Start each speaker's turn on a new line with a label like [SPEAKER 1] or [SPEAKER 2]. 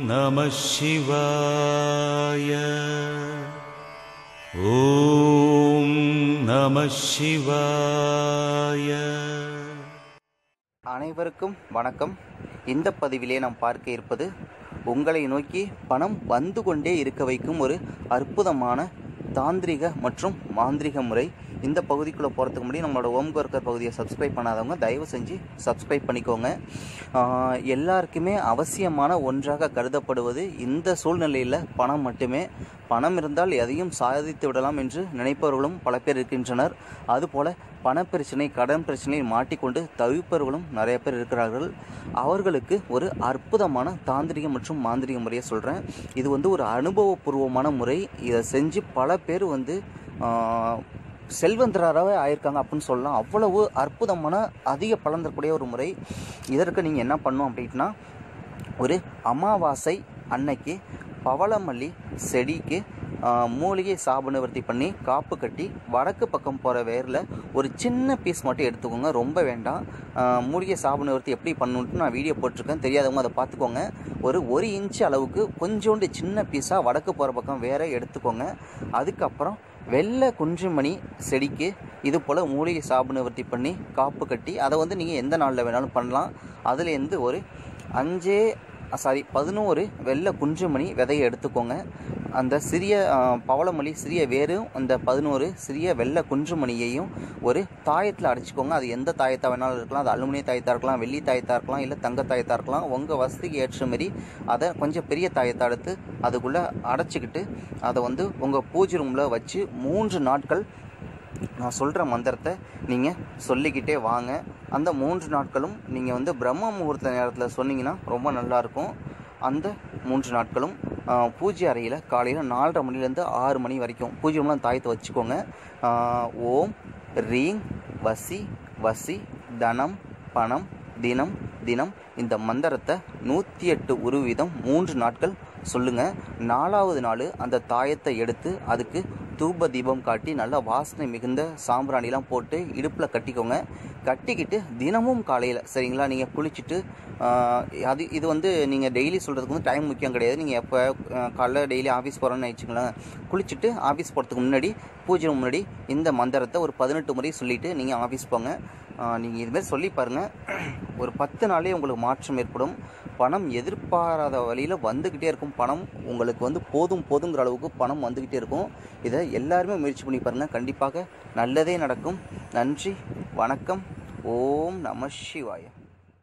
[SPEAKER 1] நம சிவாய ஓம் நம சிவாய
[SPEAKER 2] அனைவருக்கும் வணக்கம் இந்த பதிவிலே நாம் பார்க்க இருப்பது உங்களை நோக்கி பணம் வந்து கொண்டே இருக்க வைக்கும் ஒரு அற்புதமான தாந்திரிக மற்றும் மாந்திரிக முறை இந்த பகுதிக்குள்ளே போகிறதுக்கு முன்னாடி நம்மளோட ஓம் ஒர்க்கர் பகுதியை சப்ஸ்கிரைப் பண்ணாதவங்க தயவு செஞ்சு சப்ஸ்கிரைப் பண்ணிக்கோங்க ஆஹ் எல்லாருக்குமே அவசியமான ஒன்றாக கருதப்படுவது இந்த சூழ்நிலையில் பணம் மட்டுமே பணம் இருந்தால் எதையும் சாதித்து விடலாம் என்று நினைப்பவர்களும் பல பேர் இருக்கின்றனர் அதுபோல பணப்பிரச்சனை கடன் பிரச்சனையில் மாட்டிக்கொண்டு தவிப்பவர்களும் நிறைய பேர் இருக்கிறார்கள் அவர்களுக்கு ஒரு அற்புதமான தாந்திரிக மற்றும் மாந்திரிக முறையை சொல்கிறேன் இது வந்து ஒரு அனுபவபூர்வமான முறை இதை செஞ்சு பல பேர் வந்து ஆஹ், செல்வந்தராகவே ஆயிருக்காங்க அப்படின்னு சொல்லலாம் அவ்வளவு அற்புதமான அதிக பலன் தரக்கூடிய ஒரு முறை இதற்கு நீங்கள் என்ன பண்ணணும் அப்படின்னா ஒரு அமாவாசை அன்னைக்கு பவளமல்லி செடிக்கு ஆஹ், மூலிகை சாப நிவர்த்தி பண்ணி காப்பு கட்டி வடக்கு பக்கம் போகிற வேரில் ஒரு சின்ன பீஸ் மட்டும் எடுத்துக்கோங்க ரொம்ப வேண்டாம் ஆஹ், மூலிகை சாப நிவர்த்தி எப்படி பண்ணணுன்ட்டு நான் வீடியோ போட்டிருக்கேன் தெரியாதவங்க அதை பார்த்துக்கோங்க ஒரு ஒரு இன்ச் அளவுக்கு கொஞ்சோண்டு சின்ன பீஸாக வடக்கு போகிற பக்கம் வேற எடுத்துக்கோங்க அதுக்கப்புறம் வெள்ளை குன்றுமணி செடிக்கு இது போல் மூலிகை சாப நிவர்த்தி பண்ணி காப்பு கட்டி அதை வந்து நீங்கள் எந்த நாளில் வேணாலும் பண்ணலாம் அதுலேருந்து ஒரு அஞ்சே சாரி பதினோரு வெள்ளை குன்றுமணி விதையை எடுத்துக்கோங்க அந்த சிறிய ஆ, பவளமல்லி சிறிய வேரும் அந்த பதினோரு சிறிய வெள்ளை குன்றுமணியையும் ஒரு தாயத்தில் அடைச்சிக்கோங்க அது எந்த தாயத்தாக வேணாலும் இருக்கலாம் அது அலுமினிய தாயத்தாக இருக்கலாம் வெள்ளி தாயத்தாக இருக்கலாம் இல்லை தங்க தாயத்தாக இருக்கலாம் உங்கள் வசதிக்கு ஏற்ற மாரி அதை கொஞ்சம் பெரிய தாயத்தை எடுத்து அதுக்குள்ளே அடைச்சிக்கிட்டு அதை வந்து உங்கள் பூஜை ரூமில் வச்சு மூன்று நாட்கள் நான் சொல்கிற மந்திரத்தை நீங்கள் சொல்லிக்கிட்டே வாங்க அந்த மூன்று நாட்களும் நீங்கள் வந்து பிரம்ம முகூர்த்த நேரத்தில் சொன்னீங்கன்னா ரொம்ப நல்லாயிருக்கும் அந்த மூன்று நாட்களும் ஆ, பூஜை அறையில் காலையில் நாலரை மணிலேருந்து ஆறு மணி வரைக்கும் பூஜை ரூம்லாம் தாயத்தை வச்சுக்கோங்க ஆ, ஓம் ரீங் வசி வசி தனம் பணம் தினம் தினம் இந்த மந்திரத்தை நூற்றி எட்டு ஒரு வீதம் மூன்று நாட்கள் சொல்லுங்க நாலாவது நாள் அந்த தாயத்தை எடுத்து அதுக்கு தூப தீபம் காட்டி நல்லா வாசனை மிகுந்த சாம்பிராணிலாம் போட்டு இடுப்பில் கட்டிக்கோங்க கட்டிக்கிட்டு தினமும் காலையில் சரிங்களா நீங்கள் குளிச்சுட்டு ஆஹ், அது இது வந்து நீங்கள் டெய்லி சொல்கிறதுக்கு வந்து டைம் முக்கியம் கிடையாது நீங்கள் எப்போ காலைல டெய்லி ஆஃபீஸ் போகிறோன்னு வச்சுக்கலாம் குளிச்சுட்டு ஆஃபீஸ் போகிறதுக்கு முன்னாடி பூஜை முன்னாடி இந்த மந்திரத்தை ஒரு பதினெட்டு முறை சொல்லிவிட்டு நீங்கள் ஆஃபீஸ் போங்க நீங்கள் இதுமாரி சொல்லி பாருங்கள் ஒரு பத்து நாளே உங்களுக்கு மாற்றம் ஏற்படும் பணம் எதிர்பாராத வழியில் வந்துக்கிட்டே இருக்கும் பணம் உங்களுக்கு வந்து போதும் போதுங்கிற அளவுக்கு பணம் வந்துக்கிட்டே இருக்கும் இதை எல்லாருமே முயற்சி பண்ணி பாருங்கள் கண்டிப்பாக நல்லதே நடக்கும் நன்றி வணக்கம் ஓம் நம சிவாய